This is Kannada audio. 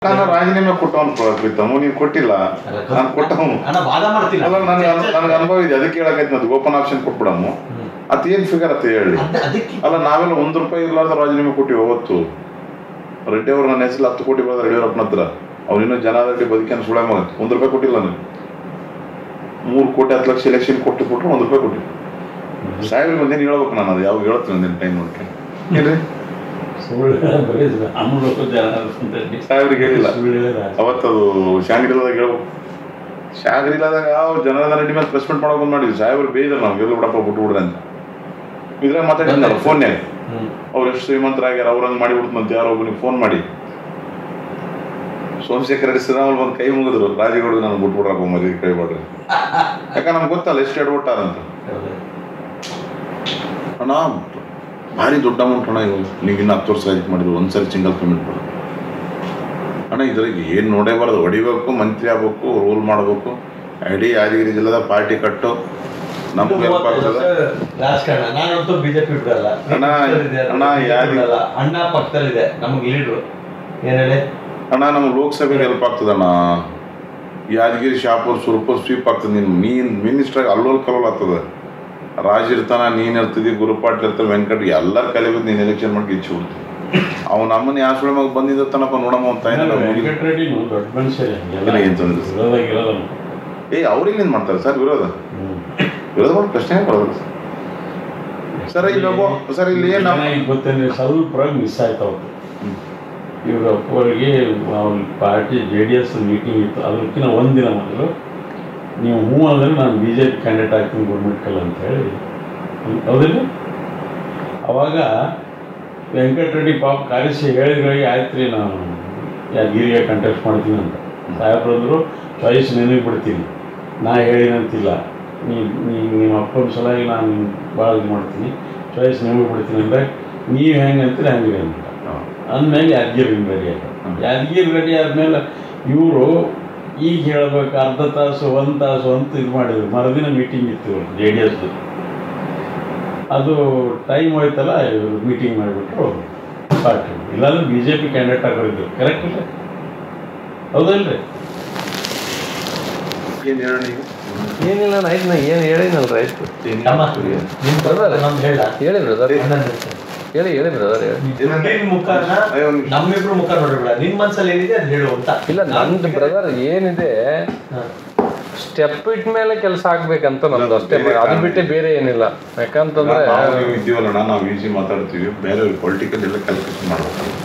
ನಾನು ರಾಜೀನಾಮೆ ಕೊಟ್ಟವನು ಪ್ರೀತಮ್ ನೀನು ಕೊಟ್ಟಿಲ್ಲ ನಾನು ಕೊಟ್ಟವನು ಅಣ್ಣ ವಾದ ಮಾಡ್ತೀನಿ ಅಲ್ಲ ನನಗೆ ನನಗೆ ಅನುಭವ ಇದೆ ಅದಕ್ಕೆ ಹೇಳಕೈತಿ ಅದು ಓಪನ್ ಆಪ್ಷನ್ ಕೊಟ್ಬಿಡಮ್ಮು ಅತ್ ಏನ್ ಫಿಗರ್ ಅತ್ತ ಹೇಳಿ ಅದ್- ಅದಕ್ಕೆ ಅಲ್ಲ ನಾವೆಲ್ಲ ಒಂದು ರೂಪಾಯಿ ಇರ್ಲಾರ್ದ ರಾಜೀನಾಮೆ ಕೊಟ್ಟಿವಿ ಅವತ್ತು ರೆಡ್ಡಿ ಅವರು ನನ್ನ ಹೆಸರು ಹತ್ತು ಕೋಟಿ ಬರೋದು ಯಡಿಯೂರಪ್ಪನ ಹತ್ರ ಅವ್ರು ಇನ್ನೂ ಜನಾರೆಡ್ಡಿ ಬದುಕಿನ ಸುಳೆ ಮಗ ಒಂದು ರೂಪಾಯಿ ಕೊಟ್ಟಿಲ್ಲ ನನಗೆ ಮೂರು ಕೋಟಿ ಹತ್ತು ಲಕ್ಷ ಎಲೆಕ್ಷನ್ ಕೊಟ್ಟು ಕೊಟ್ಟರು ಒಂದು ರೂಪಾಯಿ ಕೊಟ್ಟಿಲ್ಲ ಸಾಹೇಬ್ರಿಗೆ ಬಂದೇನು ಹೇಳ್ಬೇಕು ನಾನು ಅದು ಯಾವಾಗ ಹೇಳ್ತೀನಿ ಒಂದಿನ ಟೈಮ್ ನೋಡ್ಕೊಂಡು ಏನ್ರಿ ಸುಳ್ಳು ಬರೀ ಅಮೂಲ್ಯ ಜನ ಅಂತೇಳಿ ಸಾಹೇಬ್ರಿಗೆ ಹೇಳಿಲ್ಲ ಸುಳ್ಳು ಹೇಳಿದ ಅವತ್ತದು ಶಾಂಗ್ರಿಲಾದಾಗ ಹೇಳ್ಬೇಕು ಶಾಂಗ್ರಿಲಾದಾಗ ಯಾವ ಜನರ ರೆಡ್ಡಿ ಮೇಲೆ ಪ್ರೆಸ್ ಮೀಟ್ ಮಾಡೋಕೆ ಮಾಡಿದ್ವಿ ಸಾಹೇಬ್ರು ಬೇಯ್ದರು ನಾವು ಗೆಲ್ಲು ಬಿಡಪ್ಪ ಬಿಟ್ಟು ಬಿಡ್ರಿ ಅಂತ ಇದ್ರಾಗ ಮಾತಾಡಿದ್ನಲ್ಲ ಫೋನ್ಯಾಗ ಹ್ಮ್. ಅವ್ರು ಎಷ್ಟು ಶ್ರೀಮಂತರಾಗ್ಯಾರ ಅವ್ರು ಹಂಗೆ ಮಾಡಿಬಿಡ್ತಂತ ಯಾರೋ ಒಬ್ಬನಿಗೆ ಫೋನ್ ಮಾಡಿ ಸೋಮಶೇಖರ ರೆಡ್ಡಿ ಶ್ರೀರಾಮುಲು ಬಂದು ಕೈ ಮುಗಿದ್ರು ರಾಜಗೌಡ ನಾನು ಬಿಟ್ಬಿಡ್ರಪ್ಪ ಮರಿ ಕೈ ಬಿಡ್ರಿ ಯಾಕಂದ್ರೆ ನಮ್ಗೆ ಗೊತ್ತಲ್ಲ ಎಷ್ಟು ಎಡ್ಬಿಟ್ಟಾರಂತ ಅಣ್ಣ ಭಾರಿ ದೊಡ್ಡ ಅಮೌಂಟ್ ಅಣ್ಣ ಇವು ನೀವು ಇನ್ನು ಹತ್ತು ವರ್ಷ ಆಯ್ತು ಮಾಡಿದ್ರು ಒಂದ್ಸರಿ ಸಿಂಗಲ್ ಪೇಮೆಂಟ್ ಬರೋದು ಅಣ್ಣ ಇದ್ರಾಗ ಏನು ನೋಡೇಬಾರ್ದು ಹೊಡಿಬೇಕು ಮಂತ್ರಿ ಆಗ್ಬೇಕು ರೂಲ್ ಮಾಡಬೇಕು ಇಡೀ ಯಾದಗಿರಿ ಜಿಲ್ಲೆದ ಪಾರ್ಟಿ ಕಟ್ಟು ನಮ್ಗೆ ಹೆಲ್ಪ್ ಆಗ್ತದೆ ರಾಜಕಾರಣ ನಾನಂತೂ ಬಿಜೆಪಿ ಬಿಡಲ್ಲ ಅಣ್ಣ, ಪಕ್ಷದಲ್ಲಿದೆ, ಅಣ್ಣ, BJP ಯಾರು- ಬಿಡಲ್ಲ. ಅಣ್ಣ ಪಕ್ಕದಲ್ಲಿದೆ ನಮಗೆ ಲೀಡ್ರು ಏನ್ ಹೇಳಿ ಅಣ್ಣ ನಮ್ಗೆ ಲೋಕಸಭೆಗೆ ಹೆಲ್ಪ್ ಆಗ್ತದಣ್ಣ ಯಾದಗಿರಿ ಶಾಪುರ್ ಸುರ್ಪುರ್ ಸ್ವೀಪ್ ಆಗ್ತದೆ ನೀನು ನೀನು ಮಿನಿಸ್ಟ್ರಾಗ ಅಲ್ಲೋಲ್ ಕಲೋಲ್ ಆಗ್ತದೆ ರಾಜ್ ಇರ್ತಾನ ನೀನು ಇರ್ತಿದ್ದಿ ಗುರುಪಾಟ್ಲ್ ಇರ್ತಾನೆ ವೆಂಕಟ್ ಎಲ್ಲರ ಕಲಿಬೇಕು ನೀನು ಎಲೆಕ್ಷನ್ ಮಾಡಿ ಗಿಚ್ಚಿ ಬಿಡ್ತು ಅವ್ನು ನಮ್ಮನ್ನ ಯಾವ ಸುಳೆ ಮಗ ಬಂದಿದ್ದತ್ತನಪ್ಪ ನೋಡಮ್ಮ ಅಂತ ಏನಾರ ಮುಗಿದು ವೆಂಕಟರೆಡ್ಡಿನು ದೊಡ್ಡ ಮನುಷ್ಯರೇ ಇಲ್ಲ, ಏನ್ ತೊಂದ್ರೆ ಇಲ್ಲ. ವಿರೋಧ ಗಿರೋಧ ಏ ಅವ್ರಿಗೆ ಏನು ಮಾಡ್ತಾರೆ ಸರ್ ವಿರೋಧ ವಿರೋಧ ಮಾಡಿ ಪ್ರಶ್ನೆ ಬರೋದು ಸರ್ ಇಲ್ಲಿ ಒಬ್ಬ ಸರ್ ಇಲ್ಲಿ ಏನು ನಮ್ಮ ಈಗ ಗೊತ್ತೇನೆ ಸ್ವಲ್ಪ ಮಿಸ್ ಆಯ್ತು ಅವತ್ತು ಹ್ಮ್. ಇವ್ರ ಅಪ್ಪವ್ರಿಗೆ ಅವ್ರ party J D S meeting ಇತ್ತು ಅದಕ್ಕಿಂತ ಒಂದಿನ ಮೊದಲು ನೀವು ಹ್ಞೂ ಅಂದರೆ ನಾನು ಬಿ ಜೆ ಪಿ ಕ್ಯಾಂಡಿಡೇಟ್ ಆಗ್ತೀನಿ ಗೌರ್ಮೆಂಟ್ಕಲ್ಲ ಅಂತ ಹೇಳಿ ಹೌದಿಲ್ಲ ಅವಾಗ ವೆಂಕಟರೆಡ್ಡಿ ಪಾಪ ಕಾರಿಸಿ ಹೇಳಿದ್ರಿಗೆ ಆಯ್ತು ರೀ ನಾನು ಯಾದಗಿರಿಗೆ ಕಂಟೆಸ್ಟ್ ಮಾಡ್ತೀನಿ ಅಂತ ಸಾಹೇಬ್ರಂದ್ರು ಚಾಯ್ಸ್ ನಿನಗೆ ಬಿಡ್ತೀನಿ ನಾ ಹೇಳಿನಂತಿಲ್ಲ ನೀ ನೀ ನಿಮ್ಮ ಅಪ್ಪನ ಸಲುವಾಗಿ ನಾನು ಭಾಳ ಇದು ಮಾಡ್ತೀನಿ ಚಾಯ್ಸ್ ನಿಮಗೆ ಬಿಡ್ತೀನಿ ಅಂದರೆ ನೀವು ಹೆಂಗೆ ಅಂತೀರಿ ಹಂಗೆ ಅಂತ ಅಂದಮೇಲೆ ಯಾದಗಿರಿ ರೆಡಿ ಆಯ್ತು ಯಾದಗಿರಿ ರೆಡಿ ಆದಮೇಲೆ ಇವರು ಈಗ ಹೇಳ್ಬೇಕು ಅರ್ಧ ತಾಸು ಒಂದು ತಾಸು ಅಂತ ಇದು ಮಾಡಿದ್ರು ಮರುದಿನ ಮೀಟಿಂಗ್ ಇತ್ತು ಜೆ ಡಿ ಎಸ್ದು ಅದು ಟೈಮ್ ಹೋಯ್ತಲ್ಲ ಇವರು ಮೀಟಿಂಗ್ ಮಾಡಿಬಿಟ್ರು ಪಾರ್ಟಿ ಇಲ್ಲಾಂದ್ರೆ ಬಿ ಜೆ ಪಿ ಕ್ಯಾಂಡಿಡೇಟ್ ಆಗೋರಿದ್ರು ಕರೆಕ್ಟ್ ಇಲ್ಲ ಹೌದಲ್ರಿ ಏನು ಹೇಳೋಣ ಈಗ ಏನಿಲ್ಲ ನಾನು ಆಯ್ತು ನಾ ಏನು ಹೇಳಿನಲ್ಲ ಆಯ್ತು ಅಮ್ಮ, ನಿಮ್ brother ನಮ್ದು ಹೇಳ ಹೇಳಿ ಬ್ರದರ್ ಅಣ್ಣನ್ ಜೊತೆ. ಹೇಳಿ ಹೇಳಿ ಬ್ರದರ್ ಹೇಳಿ ನಿನ್ ಮುಖನ ಅಯ್ಯೋ, ಒಂದ್ ನಿಮಿಷ. ನಮ್ಮಿಬ್ರು ಮುಖ ನೋಡಿಬಿಡ ನಿನ್ ಮನ್ಸಲ್ಲಿ ಏನಿದೆ ಅದು ಹೇಳು ಅಂತ ಇಲ್ಲ ನಂದು ಬ್ರದರ್ ಏನಿದೆ ಹಾ. ಸ್ಟೆಪ್ ಇಟ್ ಮೇಲೆ ಕೆಲಸ ಆಗ್ಬೇಕಂತ ನಮ್ದು ಅಷ್ಟೇ ಅದು ಬಿಟ್ಟೆ ಬೇರೆ ಏನಿಲ್ಲ ಯಾಕಂತಂದ್ರೆ ನಾವು ನೀವು ಇದ್ದೀವಲ್ಲ ನಾವು ಈಸಿ ಮಾತಾಡ್ತೀವಿ ಬೇರೆ ಪೊಲಿಟಿಕಲ್ ಎಲ್ಲ ಕ್ಯಾಲ್ಕುಲೇಷನ್ ಮಾಡ್ಬೇಕು